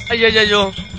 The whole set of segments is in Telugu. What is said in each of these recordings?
అయ్యయ్యో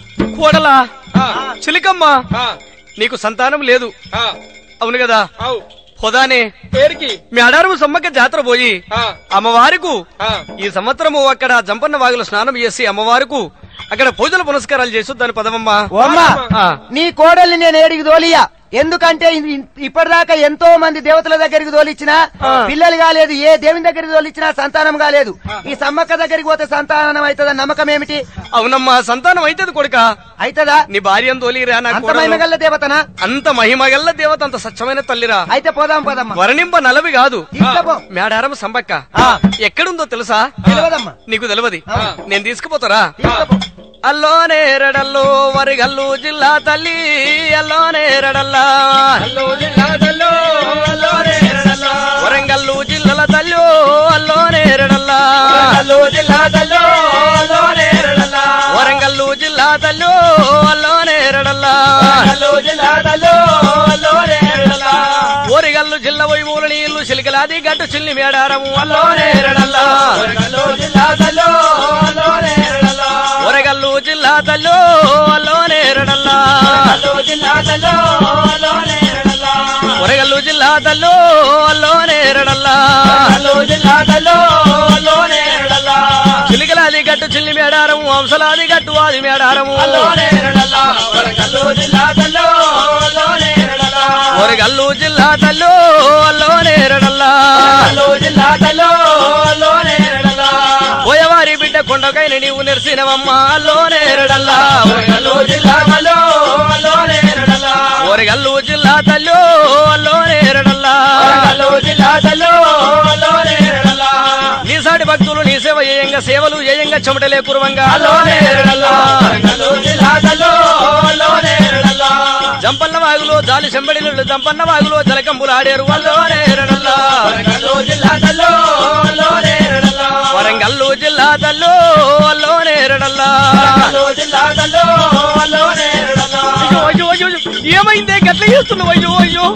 కోడలా ఆ, చిలికమ్మ ఆ, నీకు సంతానం లేదు ఆ, అవును కదా అవు పొదానే పేరుకి మీ అడారు సమ్మక్క జాతర పోయి ఆ, అమ్మవారికు ఆ, ఈ సంవత్సరము అక్కడ జంపన్న వాగులో స్నానం చేసి అమ్మవారికి అక్కడ పూజల పునస్కారాలు చేసి దాని పదమమ్మా ఓ అమ్మా ఆ. నీ కోడల్ని నేను ఏడికి తోలియా ఎందుకంటే ఇది ఇన్- ఇప్పటిదాకా ఎంతో మంది దేవతల దగ్గరికి తోలిచ్చినా ఆ. పిల్లలు కాలేదు ఏ దేవుని దగ్గరికి తోలిచ్చినా సంతానం కాలేదు ఈ సమ్మక్క దగ్గరికి పోతే సంతానం అవుతుందని నమ్మకం ఏమిటి అవునమ్మా సంతానం అయితది కొడుక అవుతుందా నీ భార్యను తోలిరా నా అంత కోడలు. మహిమగల్ల దేవతనా అంత మహిమగల్ల దేవత అంత స్వచ్ఛమైన తల్లిరా అయితే పోదాం పోదమ్మా వరణింప నలవి కాదు తీసుకపో మేడారం సంబక్క ఆ. ఎక్కడుందో తెలుసా తెలియదమ్మా నీకు తెలియదు ఆ. నేను తీసుకుపోతారా తీసుకపో అల్లోనే రడల్లో వరిగల్లు జిల్లా తల్లి అల్లోనే రడల్లా అల్లో జిల్లా తల్లో, అల్లో రే రడల్లో. వరంగల్లు జిల్లల తల్లి అల్లోనే రడల్లా అల్లో జిల్లా తల్లో, అల్లో రే రడల్లో. వరంగల్లు జిల్లా తల్లి అల్లోనే రడల్లా అల్లో జిల్లా తల్లో, అల్లో రే రడల్లో. ఓరిగల్లు జిల్ల వైమూల నీళ్లు చిలికలాది గట్టు చిల్లి మేడారము అల్లోనే రడల్లా అల్లో జిల్లా తల్లో, అల్లో రే రడల్లో. వరగల్లు జిల్లా తల్లి అల్లోనే రడల్లా అల్లో జిల్లా తల్లో, అల్లో రే రడల్లో. వరగల్లు జిల్లా తల్లి అల్లోనే రడల్లా అల్లో జిల్లా తల్లో, అల్లో రే రడల్లో. చిలికలాది గట్టు చిల్లి మేడారము వంశలాది గట్టు ఆది మేడారము అల్లో రే రడల్లో. వరంగల్లో జిల్లా తల్లో, అల్లో రే రడల్లో. వరగల్లు జిల్లా తల్లి అల్లోనే రడల్లా అల్లో జిల్లా తల్లో, అల్లో రే రడల్లో. పోయవారి బిడ్డ కొండకైన నీవు నెరిసినవమ్మ అల్లోనే రడల్లా వరంగల్లో జిల్లా తల్లో, అల్లో రే రడల్లో. వరగల్లు జిల్లా తల్లి అల్లోనే రడల్లా వరంగల్లో జిల్లా తల్లో, అల్లో రే రడల్లో. నీ సాటి భక్తులు నీ సేవ ఏయంగా సేవలు ఏయంగా చెమటలే కురువంగా అల్లో రే అల్లోనే రడల్లో. రడల్లా వరంగల్లో జిల్లా తల్లో, అల్లో రే రడల్లో. జంపన్న వాగులో జాలి చెంబడిలు జంపన్న వాగులో జలకంబులు ఆడేరు అల్లోనే రడల్లా వరంగల్లో జిల్లా తల్లో, అల్లో రే రడల్లో. వరంగల్లు జిల్లా తల్లి అల్లోనే రడల్లా వరంగల్లో జిల్లా తల్లో, అల్లో రే రడల్లో. అయ్యో అయ్యో అయ్యో అయ్యో. ఏమైందే గట్ల చేస్తున్నావు అయ్యో అయ్యో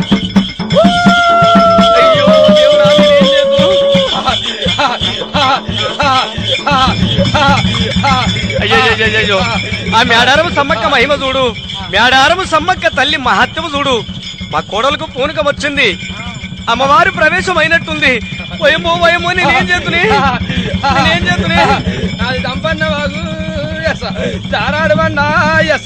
అయ్యో దేవుడా, నేనేం చేద్దును? అయ్యో అయ్యో, అయ్యో, అయ్యో. ఆ మేడారము సమ్మక్క మహిమ చూడు మేడారము సమ్మక్క తల్లి మహత్యము చూడు మా కోడలకు పూనకం వచ్చింది అమ్మవారు ప్రవేశం అయినట్టుంది వయమో వయమో నేనేం చేతుని నేనేం చేతుని నాది దంపన్న వాగు ఎస దారాడమన్నా ఎస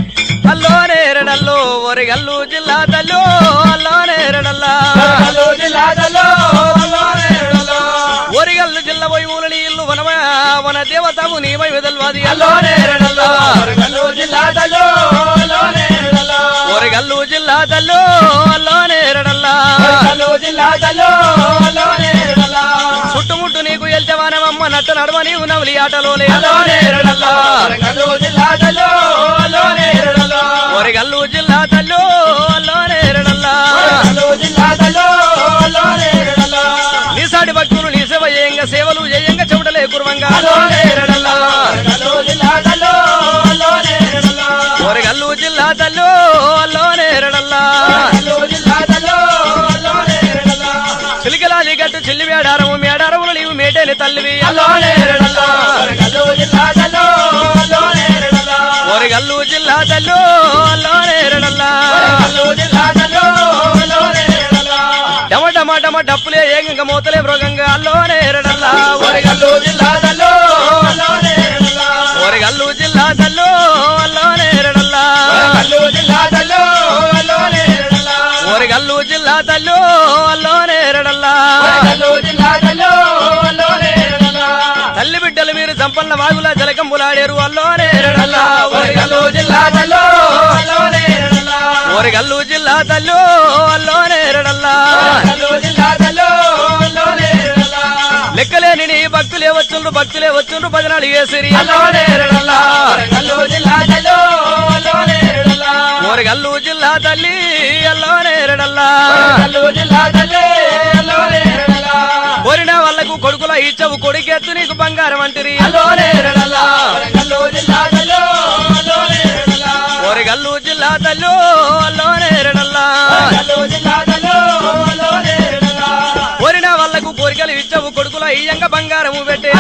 అల్లోనే రడల్లో ఒరిగల్లు జిల్లా తల్లో అల్లోనే రడల్లా వరంగల్లో జిల్లా తల్లో, అల్లో రే రడల్లో. ఒరిగల్లు జిల్ల వైమూల నీళ్లు వనమ వన దేవతము నీవై వెదల్వాది అల్లో అల్లోనే రే రడల్లా రడల్లో. వరంగల్లో జిల్లా తల్లో, అల్లో రే రడల్లో. ఒరిగల్లు జిల్లా తల్లో అల్లోనే రడల్లా వరంగల్లో జిల్లా తల్లో, అల్లో రే రడల్లో. చుట్టుముట్టు నీకు ఎల్చవానమమ్మ నట్ట నడవ నీవు నవలి ఆటలోలే అల్లో రే రడల్లో. వరంగల్లో జిల్లా తల్లో, అల్లో రే రడల్లో. ఒరిగల్లు జిల్లా తల్లో అల్లోనే రడల్లా వరంగల్లో జిల్లా తల్లో, అల్లో రే రడల్లో. నీసాటి భక్తులు నీ సేవ ఏయంగా సేవలు ఏయంగా చెమటలే కుర్వంగా అల్లో రే రడల్లో. వరంగల్లో జిల్లా తల్లో, అల్లో రే రడల్లో. ఒరిగల్లు జిల్లా తల్లో అల్లోనే రడల్లా వరంగల్లో జిల్లా తల్లో, అల్లో రే రడల్లో. చిలికలాది గట్టు చిల్లి మేడారము మేడారములు నీవు మేటేని తల్లివి అల్లో రే రడల్లో. వరంగల్లో జిల్లా తల్లో, అల్లో రే రడల్లో. ఒరిగల్లు జిల్లా తల్లో అల్లోనే రడల్లా వరంగల్లో జిల్లా తల్లో, అల్లో రే రడల్లో. డమ డమ డమ డప్పులే ఏకంగా మూతలే మృగంగా అల్లోనే రడల్లా వరంగల్లో జిల్లా తల్లో, అల్లో రే రడల్లో. ఒరిగల్లు జిల్లా తల్లో అల్లోనే రడల్లా వరంగల్లో జిల్లా తల్లో, అల్లో రే రడల్లో. ఒరిగల్లు జిల్లా తల్లో అల్లోనే రడల్లా వరంగల్లో జిల్లా తల్లో, అల్లో రే రడల్లో. తల్లి బిడ్డలు మీరు సంపన్న వాగుల జలకంబులాడేరు అల్లోనే రడల్లా వరంగల్లో జిల్లా తల్లో, అల్లో రే రడల్లో. ఒరిగల్లు జిల్లా తల్లో అల్లోనే రడల్లా వరంగల్లో జిల్లా తల్లో, అల్లో రే రడల్లో. లెక్కలేని నీ భక్తులే వచ్చుండ్రు భక్తులే వచ్చుండ్రు భజనాలు వేసిరి అల్లో రే రడల్లో. వరంగల్లు జిల్లా తల్లో, అల్లో రే రడల్లో. ఒరిగల్లు జిల్లా తల్లి అల్లోనే రడల్లా వరంగల్లు జిల్లా తల్లి, అల్లో రే రడల్లో. కోరిన వాళ్ళకు కొడుకుల ఇచ్చవు కొడుకెత్తు నీకు బంగారం అంటిరి అల్లో రే రడల్లో. వరంగల్లు జిల్లా తల్లో, అల్లో రే రడల్లో. ఒరిగల్లు జిల్లా తల్లు అల్లోనే రడల్లా వరంగల్లు జిల్లా తల్లో, అల్లో రే రడల్లో. కోరిన వాళ్ళకు కోరికలు ఇచ్చవు కొడుకుల ఇయ్యంగా బంగారము పెట్టే